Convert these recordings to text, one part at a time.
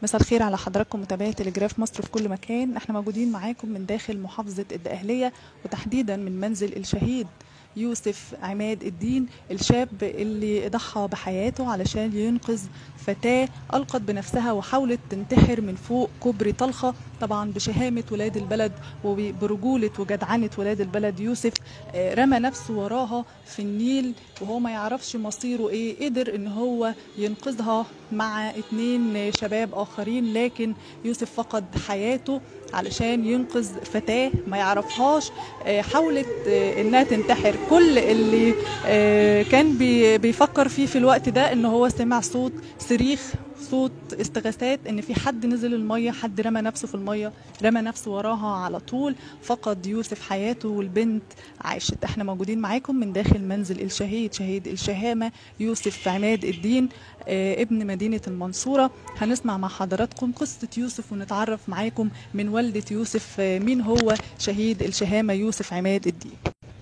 مساء الخير على حضراتكم متابعي تلجراف مصر في كل مكان احنا موجودين معاكم من داخل محافظة الدقهلية وتحديدا من منزل الشهيد يوسف عماد الدين الشاب اللي ضحى بحياته علشان ينقذ فتاة ألقت بنفسها وحاولت تنتحر من فوق كوبري طلخة طبعا بشهامة ولاد البلد وبرجولة وجدعنة ولاد البلد يوسف آه، رمى نفسه وراها في النيل وهو ما يعرفش مصيره ايه قدر ان هو ينقذها مع اتنين شباب اخرين لكن يوسف فقد حياته علشان ينقذ فتاة ما يعرفهاش آه، حاولت آه، انها تنتحر كل اللي آه، كان بي- بيفكر فيه في الوقت ده ان هو سمع صوت صريخ صوت استغاثات ان في حد نزل الميه حد رمى نفسه في الميه رمى نفسه وراها على طول فقد يوسف حياته والبنت عاشت احنا موجودين معاكم من داخل منزل الشهيد شهيد الشهامه يوسف عماد الدين آه، ابن مدينه المنصوره هنسمع مع حضراتكم قصه يوسف ونتعرف معاكم من والده يوسف آه، مين هو شهيد الشهامه يوسف عماد الدين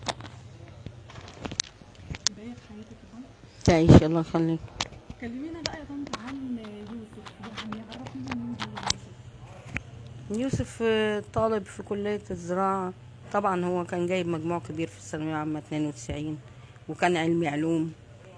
بدايه حياتك يا طنط تعيش الله يخليك كلمينا بقى يا طنط عن يوسف يعني عرفينا مين هو يوسف يوسف آه، طالب في كلية الزراعة طبعا هو كان جايب مجموع كبير في الثانوية العامة 92 وكان علمي علوم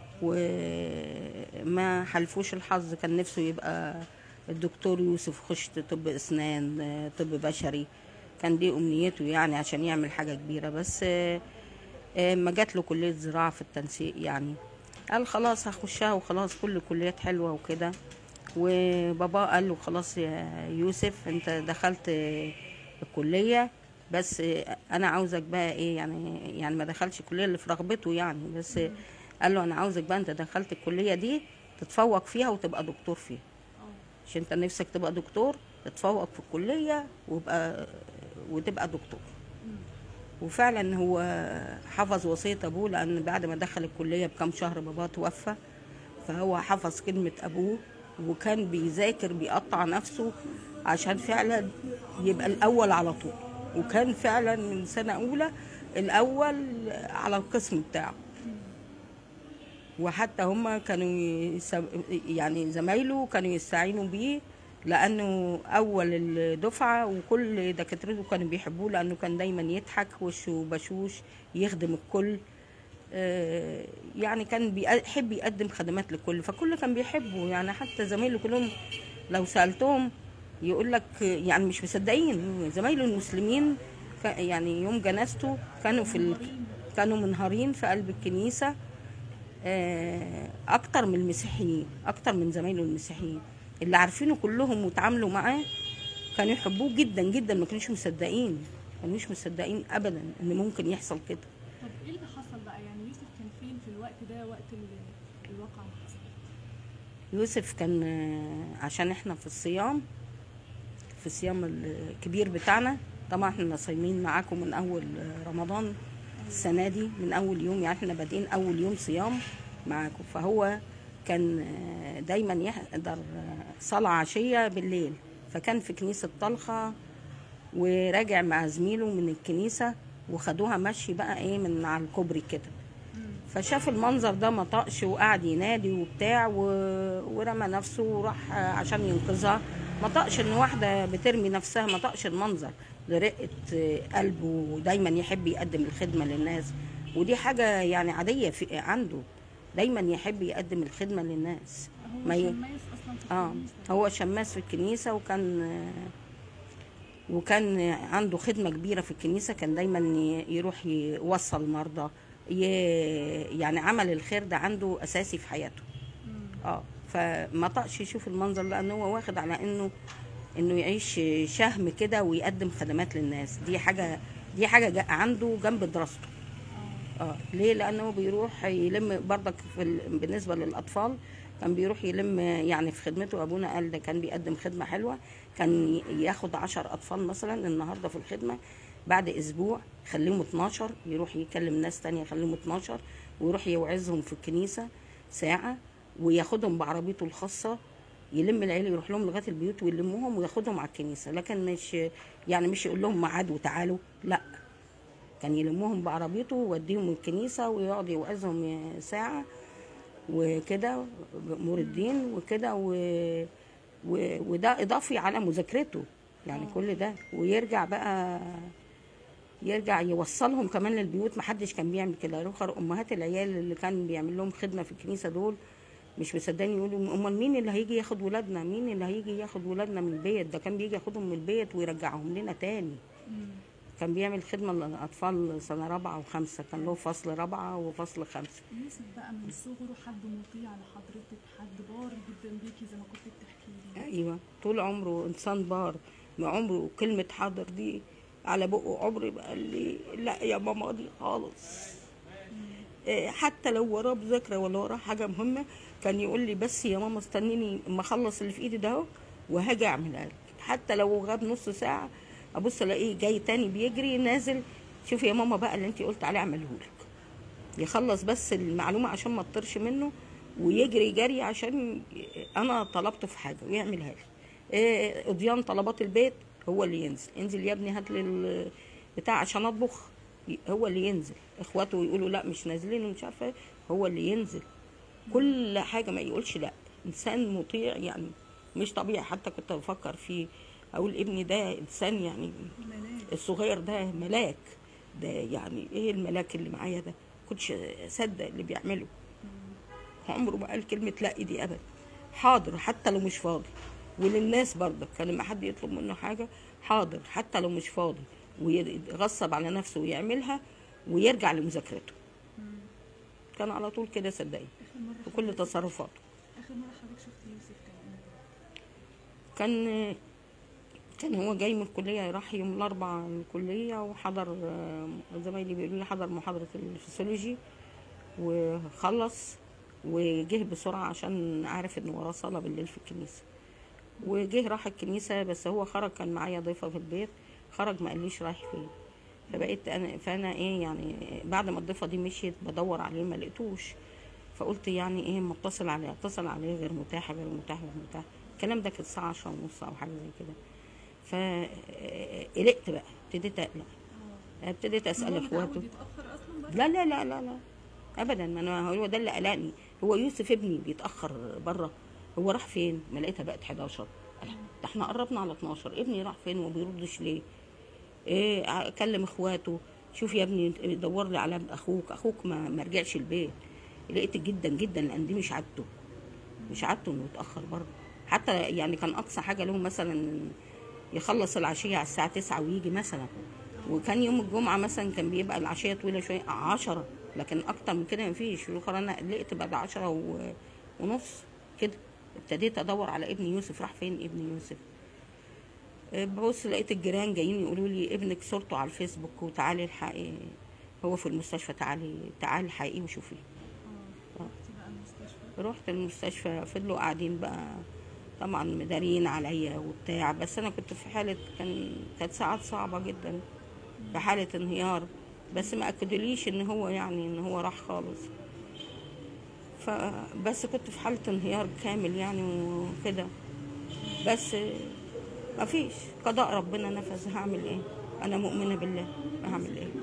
وما حلفوش الحظ كان نفسه يبقى الدكتور يوسف خش طب اسنان آه، طب بشري كان دي امنيته يعني عشان يعمل حاجة كبيرة بس آه، آه، ما جات له كلية زراعة في التنسيق يعني قال خلاص هخشها وخلاص كل الكليات حلوة وكده وبابا قال له خلاص يا يوسف انت دخلت الكلية بس انا عاوزك بقى ايه يعني يعني ما دخلش الكلية اللي في رغبته يعني بس قال له انا عاوزك بقى انت دخلت الكلية دي تتفوق فيها وتبقى دكتور فيها عشان انت نفسك تبقى دكتور تتفوق في الكلية ويبقى وتبقى دكتور وفعلا هو حفظ وصية ابوه لان بعد ما دخل الكلية بكام شهر باباه توفى فهو حفظ كلمة ابوه وكان بيذاكر بيقطع نفسه عشان فعلا يبقى الاول على طول وكان فعلا من سنة اولى الاول على القسم بتاعه وحتى هما كانوا يس- يعني زمايله كانوا يستعينوا بيه لانه اول الدفعه وكل دكاترته كانوا بيحبوه لانه كان دايما يضحك وشه بشوش يخدم الكل آه، يعني كان بيحب يقدم خدمات للكل فكل كان بيحبه يعني حتى زمايله كلهم لو سالتهم يقول لك يعني مش مصدقين زمايله المسلمين كا- يعني يوم جنازته كانوا في ال... كانوا منهارين في قلب الكنيسه آه، اكتر من المسيحيين اكتر من زمايله المسيحيين اللي عارفينه كلهم وتعاملوا معاه كانوا يحبوه جدا جدا ما كانوش مصدقين ما كانوش مصدقين ابدا ان ممكن يحصل كده طب ايه اللي حصل بقى يعني يوسف كان فين في الوقت ده وقت ال- الواقعة اللي حصلت يوسف كان آه، عشان احنا في الصيام في الصيام الكبير بتاعنا طبعا احنا صايمين معاكم من اول آه، رمضان السنه دي من اول يوم يعني احنا بادئين اول يوم صيام معاكم فهو كان آه، دايما يحضر آه، صلاه عشيه بالليل فكان في كنيسه طلخه وراجع مع زميله من الكنيسه وخدوها مشي بقى ايه من على الكوبري كده فشاف المنظر ده ما طقش وقعد ينادي وبتاع و... ورمى نفسه وراح عشان ينقذها ما طقش ان واحده بترمي نفسها ما طقش المنظر لرقه قلبه ودايما يحب يقدم الخدمه للناس ودي حاجه يعني عاديه في عنده دايما يحب يقدم الخدمه للناس هو ما ي... شماس اصلا في اه الكنيسة. هو شماس في الكنيسه وكان وكان عنده خدمه كبيره في الكنيسه كان دايما ي- يروح يوصل مرضى ي... يعني عمل الخير ده عنده اساسي في حياته اه فما طقش يشوف المنظر لان هو واخد على انه انه يعيش شهم كده ويقدم خدمات للناس دي حاجه دي حاجه جا- عنده جنب دراسته اه ليه لانه بيروح يلم برضك في ال... بالنسبه للاطفال كان بيروح يلم يعني في خدمته ابونا قال ده كان بيقدم خدمه حلوه كان ي- ياخد عشر اطفال مثلا النهارده في الخدمه بعد اسبوع خليهم 12 يروح يكلم ناس تانية يخليهم 12 ويروح يوعظهم في الكنيسه ساعه وياخدهم بعربيته الخاصه يلم العيله يروح لهم لغايه البيوت ويلمهم وياخدهم على الكنيسه لكن مش يعني مش يقول لهم ميعاد وتعالوا لا كان يلمهم بعربيته ويوديهم الكنيسة ويقعد يوعظهم ساعة وكده بأمور الدين وكده و... و- وده اضافي على مذاكرته يعني كل ده ويرجع بقى يرجع يوصلهم كمان للبيوت محدش كان بيعمل كده رخر امهات العيال اللي كان بيعمل لهم خدمه في الكنيسه دول مش مصدقين يقولوا امال مين اللي هيجي ياخد ولادنا مين اللي هيجي ياخد ولادنا من البيت ده كان بيجي ياخدهم من البيت ويرجعهم لنا تاني كان بيعمل خدمه للاطفال سنه رابعه وخمسه كان له فصل رابعه وفصل خمسه يوسف بقى من صغره حد مطيع لحضرتك حد بار جدا بيكي زي ما كنت بتحكي لي ايوه طول عمره انسان بار ما عمره كلمه حاضر دي على بقه عمري ما قال لي لا يا ماما دي خالص إيه، حتى لو وراه مذاكره ولا وراه حاجه مهمه كان يقول لي بس يا ماما استنيني اما اخلص اللي في ايدي ده اهو وهاجي اعملها لك حتى لو غاب نص ساعه ابص الاقيه جاي تاني بيجري نازل شوفي يا ماما بقى اللي انت قلت عليه اعمله لك يخلص بس المعلومه عشان ما تطرش منه ويجري جري عشان انا طلبته في حاجه ويعملها لي إيه، قضيان طلبات البيت هو اللي ينزل انزل يا ابني هات لي ال- بتاع عشان اطبخ ي- هو اللي ينزل اخواته يقولوا لا مش نازلين ومش عارفه إيه، هو اللي ينزل كل حاجه ما يقولش لا انسان مطيع يعني مش طبيعي حتى كنت بفكر فيه اقول ابني ده انسان يعني الصغير ده ملاك ده يعني ايه الملاك اللي معايا ده كنتش اصدق اللي بيعمله عمره ما قال كلمه لا دي ابدا حاضر حتى لو مش فاضي وللناس برضه كان لما حد يطلب منه حاجه حاضر حتى لو مش فاضي ويغصب على نفسه ويعملها ويرجع لمذاكرته كان على طول كده صدقني اخر مره في كل تصرفاته اخر مره حضرتك شفت يوسف كان امتى كان كان هو جاي من الكلية راح يوم الأربعاء الكلية وحضر آه، زمايلي بيقولوا لي حضر محاضرة الفسيولوجي وخلص وجه بسرعة عشان عارف إن وراه صلاة بالليل في الكنيسة وجه راح الكنيسة بس هو خرج كان معايا ضيفة في البيت خرج ما قاليش رايح فين فبقيت أنا فأنا إيه يعني بعد ما الضيفة دي مشيت بدور عليه ما لقيتوش فقلت يعني ايه ما اتصل عليه اتصل عليه غير متاح غير متاح غير متاح الكلام ده كان الساعة عشرة ونص أو حاجة زي كده فقلقت بقى ابتديت أقلق ابتديت أسأل إخواته يتاخر اصلا بقى لا لا لا لا لا ابدا ما انا هو ده اللي قلقني هو يوسف ابني بيتاخر بره هو راح فين ما لقيتها بقت 11 قال، ده احنا قربنا على 12 ابني راح فين وما بيردش ليه ايه اكلم اخواته شوف يا ابني دور لي على اخوك اخوك ما, ما رجعش البيت لقيت جدا جدا لان دي مش عادته مش عادته انه يتاخر بره حتى يعني كان اقصى حاجه له مثلا يخلص العشيه على الساعه 9 ويجي مثلا وكان يوم الجمعه مثلا كان بيبقى العشيه طويله شويه 10 لكن اكتر من كده مفيش يقول انا قلقت بعد 10 و... ونص كده ابتديت ادور على ابني يوسف راح فين ابني يوسف أه، ببص لقيت الجيران جايين يقولوا لي ابنك صورته على الفيسبوك وتعالي الحقي هو في المستشفى تعالي تعالي الحقيه وشوفي اه رحتي بقى المستشفى رحت المستشفى فضلوا قاعدين بقى طبعا مدارين عليا وبتاع بس انا كنت في حاله كان كانت ساعات صعبه جدا في حاله انهيار بس ما اكدوليش ان هو يعني ان هو راح خالص فبس كنت في حاله انهيار كامل يعني وكده بس ما فيش قضاء ربنا نفذ هعمل ايه انا مؤمنه بالله هعمل ايه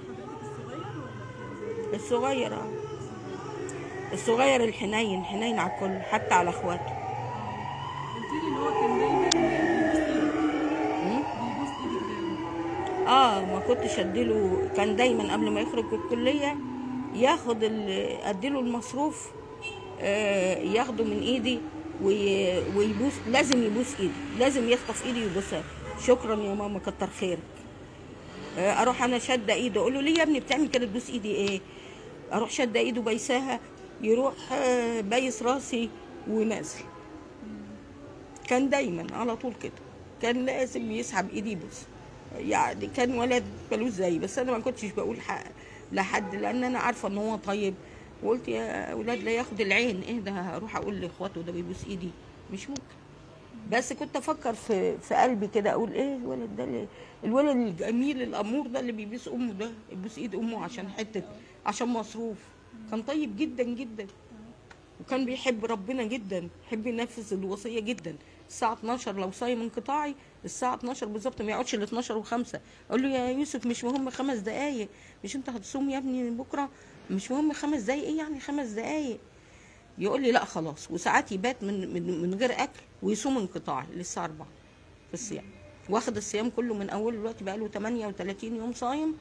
الصغير اه الصغير الحنين حنين على الكل حتى على اخواته قلت لي ان هو كان دايما بيبوس ايدك مم؟ بيبوس ايدك دايما اه ما كنتش اديله كان دايما قبل ما يخرج من الكليه ياخد ال- اديله المصروف آه ياخده من ايدي وي- ويبوس لازم يبوس ايدي لازم يخطف ايدي ويبوسها شكرا يا ماما كتر خيرك آه اروح انا شاده ايده اقول له ليه يا ابني بتعمل كده تبوس ايدي ايه اروح شاده ايده بايساها يروح آه بايس راسي ونازل كان دايما على طول كده كان لازم يسحب ايدي يبوس يعني كان ولد ملوش زي بس انا ما كنتش بقول حق لحد لان انا عارفه ان هو طيب وقلت يا اولاد لا ياخد العين ايه ده هروح اقول لاخواته ده بيبوس ايدي مش ممكن بس كنت افكر في في قلبي كده اقول ايه الولد ده اللي الولد الجميل الامور ده اللي بيبوس امه ده يبوس ايد امه عشان حته عشان مصروف كان طيب جدا جدا وكان بيحب ربنا جدا يحب ينفذ الوصيه جدا الساعه 12 لو صايم انقطاعي الساعه 12 بالظبط ما يقعدش ل 12 و5 اقول له يا يوسف مش مهم خمس دقايق مش انت هتصوم يا ابني بكره مش مهم خمس دقايق ايه يعني خمس دقايق يقول لي لا خلاص وساعات يبات من من, من غير اكل ويصوم انقطاعي للساعه 4 في الصيام واخد الصيام كله من اول دلوقتي بقى له 38 يوم صايم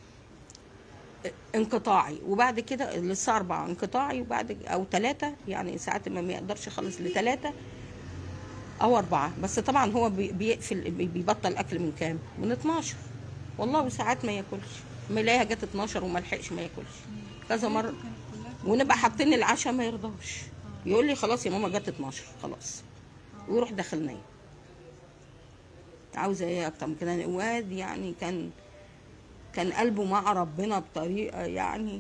انقطاعي وبعد كده للساعه 4 انقطاعي وبعد او 3 يعني ساعات ما ما يقدرش يخلص لثلاثة او أربعة بس طبعا هو بي- بيقفل بي- بيبطل اكل من كام من 12 والله وساعات ما ياكلش ما يلاقيها جت 12 وما لحقش ما ياكلش كذا مره ونبقى حاطين العشاء ما يرضاش يقول لي خلاص يا ماما جت 12 خلاص ويروح داخل نايم عاوزه ايه اكتر من كده واد يعني كان كان قلبه مع ربنا بطريقه يعني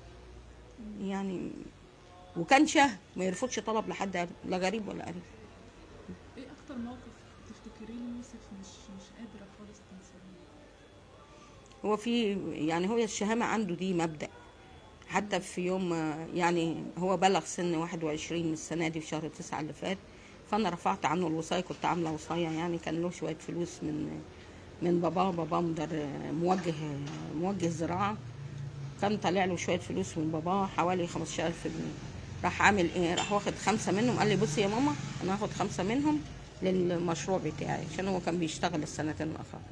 يعني وكان شهم ما يرفضش طلب لحد لا غريب ولا قريب ايه اكتر موقف تفتكريه ليوسف مش مش قادره خالص تنسيه هو في يعني هو الشهامة عنده دي مبدأ حتى في يوم ما- يعني هو بلغ سن 21 من السنة دي في شهر تسعة اللي فات فأنا رفعت عنه الوصاية كنت عاملة وصاية يعني كان له شوية فلوس من من باباه باباه مدر موجه موجه زراعة كان طالع له شوية فلوس من باباه حوالي 15000 جنيه راح عامل ايه راح واخد خمسة منهم قال لي بصي يا ماما انا هاخد خمسة منهم للمشروع بتاعي عشان هو كان بيشتغل السنتين الاخر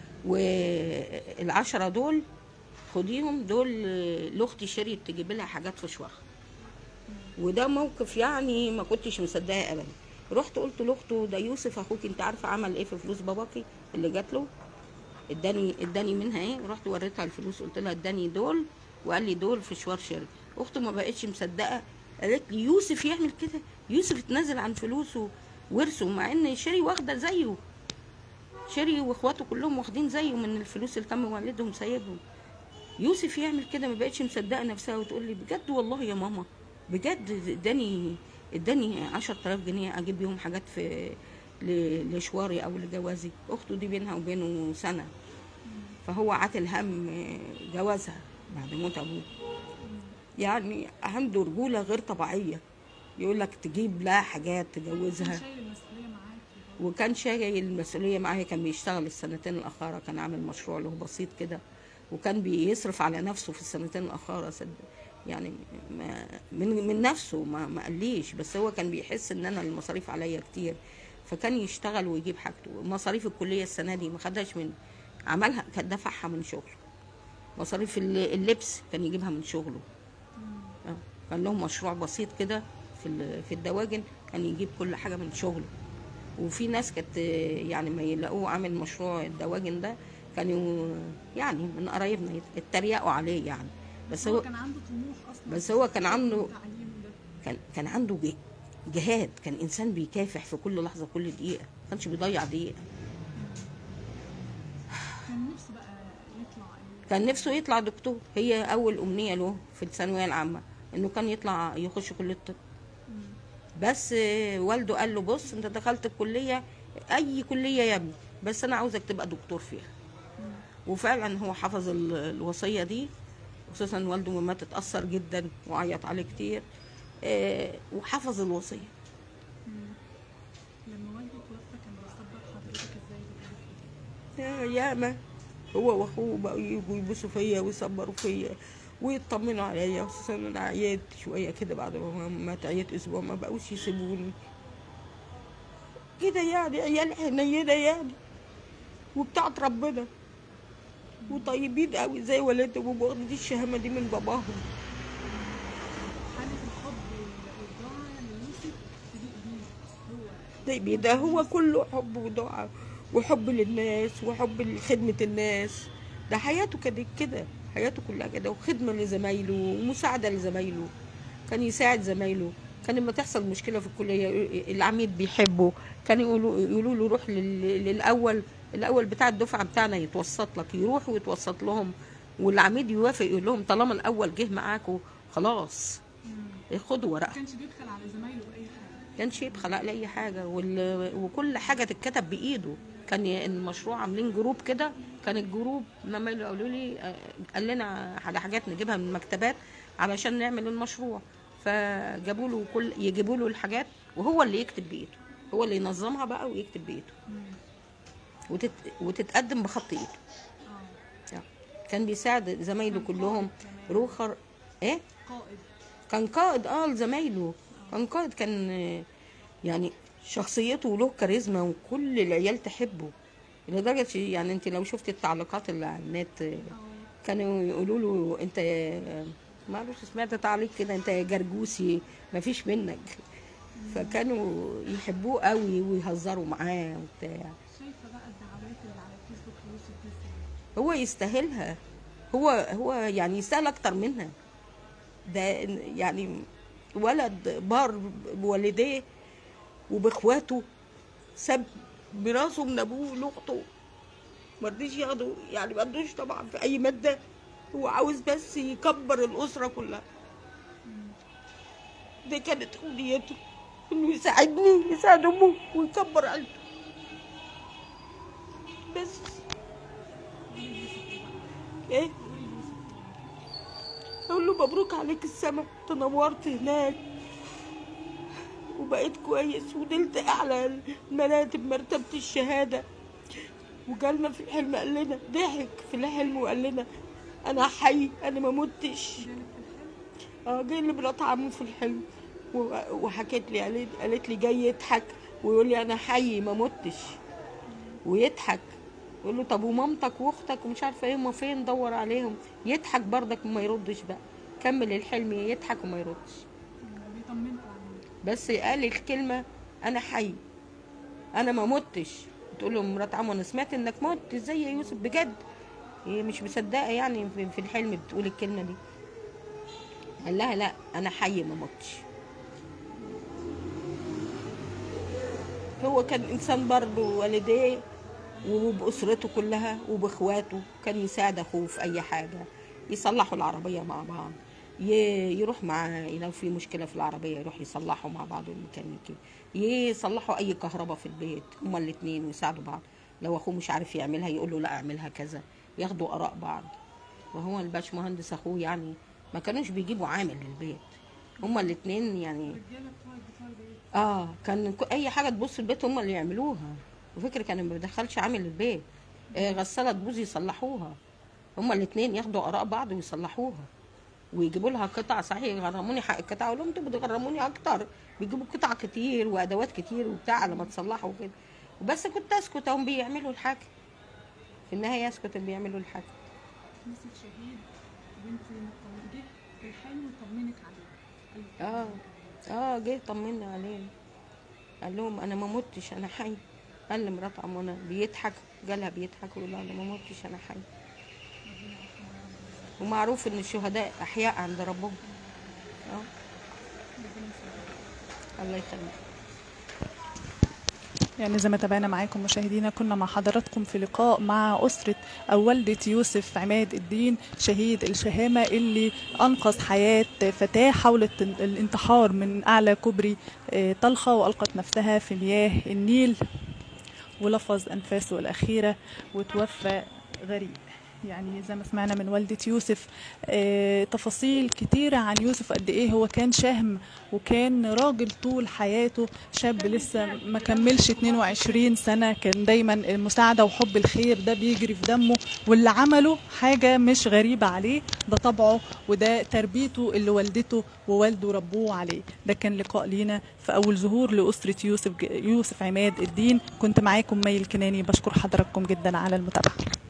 والعشرة دول خديهم دول لاختي شريت تجيب لها حاجات في شوخ وده موقف يعني ما كنتش مصدقه ابدا رحت قلت لاخته ده يوسف اخوك انت عارفه عمل ايه في فلوس باباكي اللي جات له اداني اداني منها ايه رحت وريتها الفلوس قلت لها اداني دول وقال لي دول في شوار شري اخته ما بقتش مصدقه قالت لي يوسف يعمل كده يوسف اتنازل عن فلوسه ورثه مع ان شري واخده زيه شري واخواته كلهم واخدين زيه من الفلوس اللي كان والدهم سايبهم يوسف يعمل كده ما بقتش مصدقه نفسها وتقول لي بجد والله يا ماما بجد اداني اداني 10000 جنيه اجيب بيهم حاجات في ل- لشواري او لجوازي اخته دي بينها وبينه سنه فهو عاتل هم جوازها بعد موت ابوه يعني عنده رجوله غير طبيعيه يقول لك تجيب لها حاجات تجوزها شايل المسؤوليه معاكي وكان شايل المسؤوليه معايا كان بيشتغل السنتين الاخيره كان عامل مشروع له بسيط كده وكان بيصرف على نفسه في السنتين الاخيره صدق يعني ما من من نفسه ما ما قاليش بس هو كان بيحس ان انا المصاريف عليا كتير فكان يشتغل ويجيب حاجته مصاريف الكليه السنه دي ما خدهاش من عملها كان دفعها من شغله مصاريف الل- اللبس كان يجيبها من شغله آه. كان له مشروع بسيط كده في ال- في الدواجن كان يجيب كل حاجه من شغله وفي ناس كانت يعني ما يلاقوه عامل مشروع الدواجن ده كانوا يعني من قرايبنا يتريقوا عليه يعني بس هو هو كان عنده طموح اصلا بس هو كان عنده التعليم ده كان كان عنده ج- جهاد كان انسان بيكافح في كل لحظه كل دقيقه ما كانش بيضيع دقيقه كان نفسه بقى يطلع إيه؟ كان نفسه يطلع دكتور هي اول امنيه له في الثانويه العامه انه كان يطلع يخش كليه الطب بس آه، والده قال له بص انت دخلت الكليه اي كليه يا ابني بس انا عاوزك تبقى دكتور فيها وفعلا هو حفظ ال- الوصيه دي خصوصا والده مات اتاثر جدا وعيط عليه كتير آه، وحفظ الوصيه لما والده توفى كان بيصبر حضرتك ازاي بتقولي كده؟ يا ياما هو واخوه بقوا يجوا يبوسوا فيا ويصبروا فيا ويطمنوا عليا خصوصا انا عييت شويه كده بعد ما مات عييت اسبوع ما بقوش يسيبوني كده يعني عيال حنينه يعني وبتاعت ربنا وطيبين قوي زي والدهم واخدين الشهامه دي من باباهم حالة الحب وال- والدعاء ليوسف تليق بيه هو طيب ده هو كله حب ودعاء وحب للناس وحب لخدمة الناس ده حياته كانت كده حياته كلها كده وخدمة لزمايله ومساعدة لزمايله كان يساعد زمايله كان لما تحصل مشكلة في الكلية العميد بيحبه كان يقولوا يقولوا له روح لل- للأول الأول بتاع الدفعة بتاعنا يتوسط لك يروح ويتوسط لهم والعميد يوافق يقول لهم طالما الأول جه معاكم خلاص خدوا ما ورقة كانش بيبخل على زمايله باي حاجه كانش يبخل على اي حاجه وال... وكل حاجه تتكتب بايده كان ي- المشروع عاملين جروب كده كان الجروب لما قالوا لي آه، قال لنا على حاجات نجيبها من المكتبات علشان نعمل المشروع فجابوا له كل يجيبوا له الحاجات وهو اللي يكتب بايده هو اللي ينظمها بقى ويكتب بايده وتت... وتتقدم بخط ايده اه يعني كان بيساعد زمايله كان كلهم قائد كمان. روخر ايه قائد كان قائد اه لزمايله كان قائد كان آه، يعني شخصيته له كاريزما وكل العيال تحبه لدرجة يعني انت لو شفت التعليقات اللي على النت آه، كانوا يقولوا له انت آه، ما اعرفش سمعت تعليق كده انت يا جرجوسي ما فيش منك فكانوا يحبوه قوي ويهزروا معاه وبتاع شايفه بقى الدعوات اللي على الفيسبوك ليوسف دي ازاي؟ هو يستاهلها هو هو يعني يستاهل اكتر منها ده يعني ولد بار بوالديه وباخواته ساب ميراثه من ابوه لاخته ما رضيش ياخده يعني ما رضوش طبعا في اي ماده هو عاوز بس يكبر الاسره كلها دي كانت امنيته انه يساعدني يساعد امه ويكبر عيلته بس ايه اقول له مبروك عليك السما تنورت هناك وبقيت كويس ونلت اعلى المراتب مرتبه الشهاده وجالنا في الحلم قال لنا ضحك في الحلم وقال لنا انا حي انا ما متش اه جاي لي مرات عمو في الحلم و- وحكت لي قالت قالت لي جاي يضحك ويقول لي انا حي ما متش ويضحك يقول له طب ومامتك واختك ومش عارفه ايه هما فين دور عليهم يضحك برضك وما يردش بقى كمل الحلم يضحك وما يردش بيطمنكم عليه بس قال الكلمه انا حي انا ما متش تقول له مرات عمو انا سمعت انك مت ازاي يا يوسف بجد هي مش مصدقه يعني في في الحلم بتقول الكلمه دي قال لها لا انا حي ما متش هو كان انسان بر بوالديه وباسرته كلها وباخواته كان يساعد اخوه في اي حاجه يصلحوا العربيه مع بعض ي- يروح مع لو في مشكله في العربيه يروح يصلحوا مع بعض الميكانيكي يصلحوا اي كهرباء في البيت هما الاثنين ويساعدوا بعض لو اخوه مش عارف يعملها يقول له لا اعملها كذا ياخدوا اراء بعض وهو الباشمهندس اخوه يعني ما كانوش بيجيبوا عامل للبيت هما الاثنين يعني الرجاله بتوع بتوع البيت اه كان ك- اي حاجه تبص البيت هم اللي يعملوها وفكرة كان ما بيدخلش عامل البيت آه غساله تبوظ يصلحوها هما الاثنين ياخدوا اراء بعض ويصلحوها ويجيبوا لها قطع صحيح يغرموني حق القطع اقول لهم انتوا بتغرموني اكتر بيجيبوا قطع كتير وادوات كتير وبتاع لما تصلحوا وكده وبس كنت اسكت هم بيعملوا الحاجه في النهايه اسكت اللي بيعملوا الحاجه يوسف شهيد وانت مطمن- جه في الحلم طمنك عليه قال لك اه اه جه طمنا علينا قال لهم انا ما متش انا حي قال لمرات عمونا بيضحك جالها بيضحك ويقول لها انا ما متش انا حي ومعروف ان الشهداء احياء عند ربهم اه الله يخليك يعني زي ما تابعنا معاكم مشاهدينا كنا مع حضراتكم في لقاء مع أسرة أو والدة يوسف عماد الدين شهيد الشهامة اللي أنقذ حياة فتاة حاولت الانتحار من أعلى كوبري آه، طلخة وألقت نفسها في مياه النيل ولفظ أنفاسه الأخيرة وتوفى غريب يعني زي ما سمعنا من والدة يوسف آه، تفاصيل كتيرة عن يوسف قد إيه هو كان شهم وكان راجل طول حياته شاب لسه ما كملش 22 سنة كان دايما المساعدة وحب الخير ده بيجري في دمه واللي عمله حاجة مش غريبة عليه ده طبعه وده تربيته اللي والدته ووالده ربوه عليه ده كان لقاء لينا في أول ظهور لأسرة يوسف يوسف عماد الدين كنت معاكم مي الكناني بشكر حضراتكم جدا على المتابعة